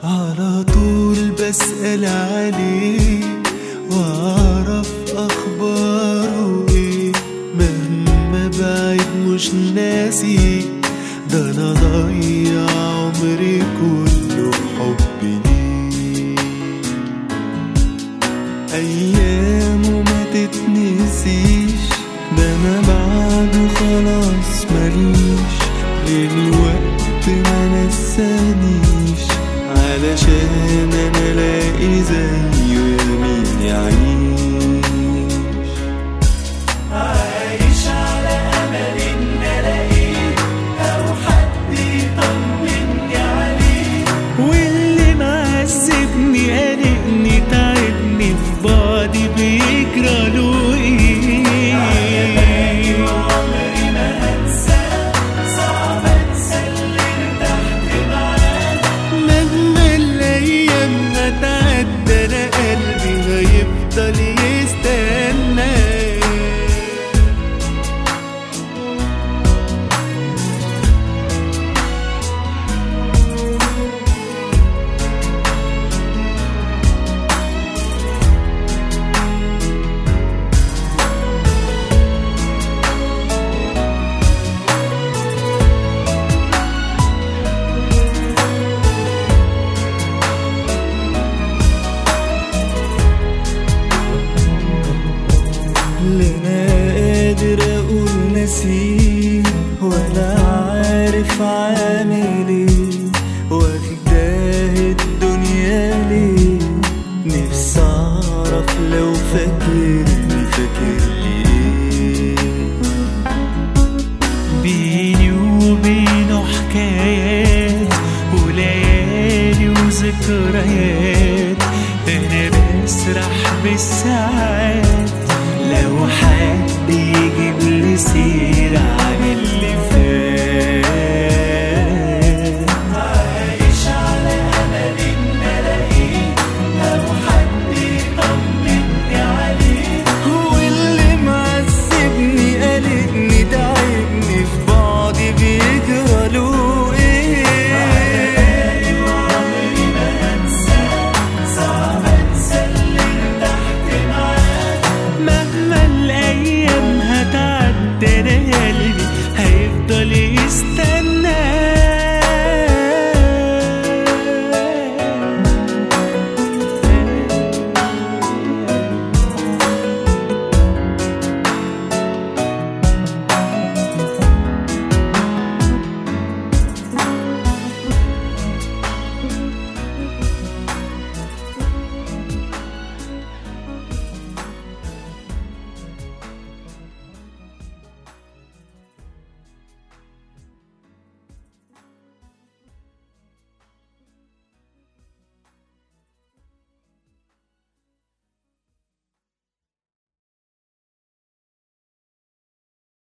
على طول بسأل عليه واعرف اخباره ايه مهما بعد مش ناسي ده انا ضيع عمري كله في حبي ليه ايامه ما تتنسيش ده انا بعده خلاص ماليش للوقت ما نسانيش علشان انا الاقي زيه يمين يعيش عايش على امل ان الاقيه او حد يطمني عليه واللي معذبني قلقني تعبني في بعدي بيجرى له ايه عمري ما هنسى صعب انسى اللي ارتحت معاه مهما الايام ما تعدى انا قلبي هيفضل يستنى لا انا قادر اقول نسيه ولا عارف عامل ايه واخداه الدنيا ليه نفسي اعرف لو فاكرني فاكر ليه بيني وبينه حكايات وليالي وذكريات انا بسرح بالساعات لو حد يجيب لي سيرة عن اللي فات